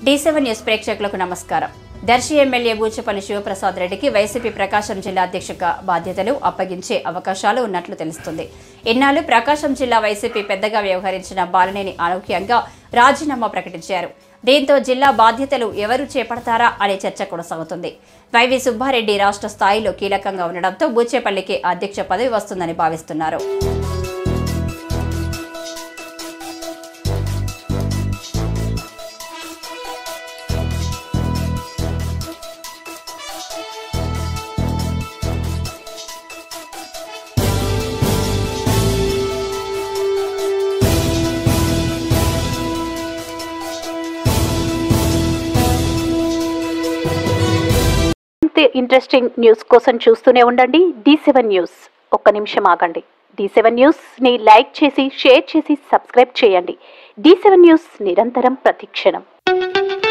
D seven news ప్రేక్షకులకు నమస్కారం Darsi MLA Buchapalli Sivaprasad రెడ్డికి వైసీపీ ప్రకాశం జిల్లా అధ్యక్షక బాధ్యతలు అప్పగించే అవకాశాలు ఉన్నట్లు తెలుస్తుంది ఇన్నాళ్లు ప్రకాశం జిల్లా వైసీపీ పెద్దగా వ్యవహరించిన బాలనేని అనూహ్యంగా రాజీనామా ప్రకటించారు దీంతో జిల్లా బాధ్యతలు ఎవరు చేపడతారా అనే చర్చ కొనసాగుతుంది వైవి సుబ్బారెడ్డి రాష్ట్ర స్థాయిలో కీలకంగా ఉండడంతో బూచేపల్లికి అధ్యక్ష పదవి వస్తుందని భావిస్తున్నారు ఇంతే ఇంట్రెస్టింగ్ న్యూస్ కోసం చూస్తూనే ఉండండి డి సెవెన్ న్యూస్ ఒక్క నిమిషం ఆగండి డి సెవెన్ న్యూస్ ని లైక్ చేసి షేర్ చేసి సబ్స్క్రైబ్ చేయండి డి సెవెన్ న్యూస్ నిరంతరం ప్రతిక్షణం